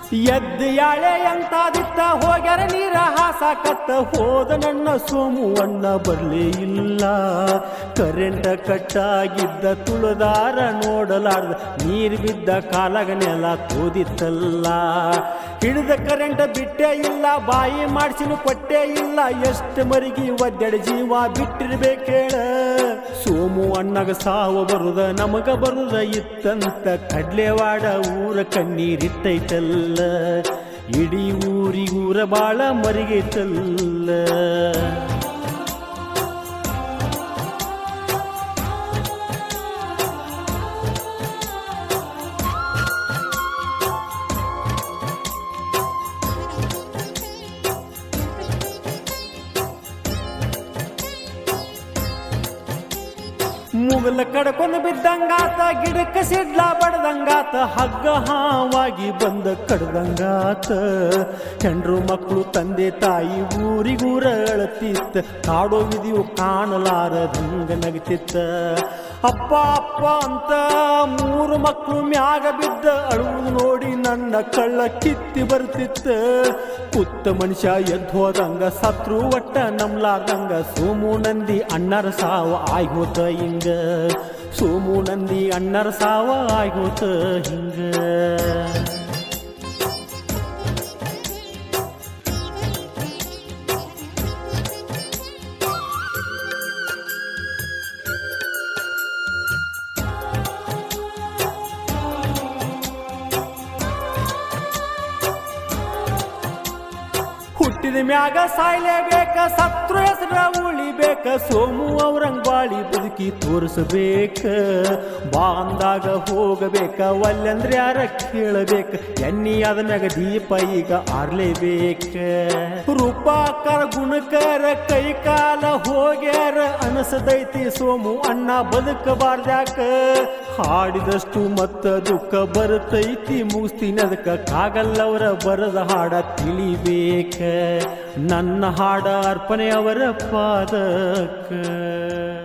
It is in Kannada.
ಎದ್ದ ಯಾಳೆ ಎಂತಾದಿತ್ತ ಹೋಗ್ಯಾರ ನೀರ ಹಾಸಾಕತ್ತ ಹೋದ ನನ್ನ ಸೋಮು ಅಣ್ಣ ಬರ್ಲೇ ಇಲ್ಲ ಕರೆಂಟ ಕಟ್ಟಾಗಿದ್ದ ತುಳದಾರ ನೋಡಲಾರ್ದ ನೀರ್ ಬಿದ್ದ ಕಾಲಾಗ ನೆಲ ತೋದಿತ್ತಲ್ಲ ಹಿಡಿದ ಕರೆಂಟ್ ಬಿಟ್ಟೇ ಇಲ್ಲ ಬಾಯಿ ಮಾಡ್ಸಿನ ಕೊಟ್ಟೇ ಇಲ್ಲ ಎಷ್ಟು ಮರಿಗಿ ಒದ್ದೆಡ ಜೀವ ಬಿಟ್ಟಿರ್ಬೇಕೇಳ ಸೋಮು ಅಣ್ಣಗ ಸಾವು ಬರುದ ನಮಗ ಬರುದ ಇತ್ತಂತ ಕಡ್ಲೆವಾಡ ಊರ ಕಣ್ಣೀರಿಟ್ಟೈತಲ್ಲ ಇಡೀ ಊರಿಗೂರ ಬಾಳ ಮರಿಗೈತಲ್ಲ ಮುಗಲ ಕಡ್ಕೊಂಡು ಬಿದ್ದಂಗಾತ ಗಿಡಕ್ಕೆ ಸಿಡ್ಲ ಬಡ್ದಂಗಾತ ಹಗ್ಗ ಹಾವಾಗಿ ಬಂದ ಕಡ್ದಂಗಾತ ಹೆಂಡ್ರು ಮಕ್ಕಳು ತಂದೆ ತಾಯಿ ಊರಿಗೂರ ಅಳತಿತ್ತ ಕಾಡೋ ವಿಧಿಯು ಕಾಣಲಾರದಂಗ ನಗತಿತ್ತ ಅಪ್ಪ ಅಪ್ಪ ಅಂತ ಮೂರು ಮಕ್ಕಳು ಮ್ಯಾಗ ಬಿದ್ದ ಅಳುವುದು ನೋಡಿ ನನ್ನ ಕಳ್ಳ ಕಿತ್ತಿ ಬರ್ತಿತ್ತ ಕುತ್ತ ಮನುಷ್ಯ ಎದ್ದು ಹೋದಂಗ ಸತ್ರು ಒಟ್ಟ ನಂಬ್ಲಾರ್ದಂಗ ಸೋಮು ನಂದಿ ಅಣ್ಣರ ಸಾವ ಆಗೋತ ಹಿಂಗ ಸೋಮು ನಂದಿ ಅಣ್ಣರ ಸಾವ ಆಗೋತ ಹಿಂಗ ಹುಟ್ಟಿದ ಮ್ಯಾಗ ಸಾಯ್ಲೇಬೇಕ ಸತ್ರು ಹೆಸರ ಉಳಿಬೇಕ ಸೋಮು ಅವ್ರಂಗ್ ಬಾಳಿ ಬದುಕಿ ತೋರಿಸಬೇಕ ಬಾ ಅಂದಾಗ ಹೋಗಬೇಕ ಒಲ್ಲೆಂದ್ರೆ ಯಾರ ಕೇಳಬೇಕ ಎಣ್ಣಿ ಅದ ಮ್ಯಾಗ ದೀಪ ಈಗ ಆರ್ಲೇಬೇಕ ರೂಪಾಕರ ಗುಣಕರ ಕೈ ಕಾಲ ಹೋಗ್ಯಾರ ಅನಸದೈತಿ ಸೋಮು ಅಣ್ಣ ಬದುಕಬಾರ್ದ್ಯಾಕ ಹಾಡಿದಷ್ಟು ಮತ್ತ ದುಃಖ ಬರ್ತೈತಿ ಮುಗಿಸ್ತೀನಿ ಅದಕ್ಕ ಕಾಗಲ್ಲವರ ಬರದ ಹಾಡ ತಿಳಿಬೇಕ ನನ್ನ ಹಾಡ ಅರ್ಪಣೆ ಅವರ ಪಾದಕ್ಕ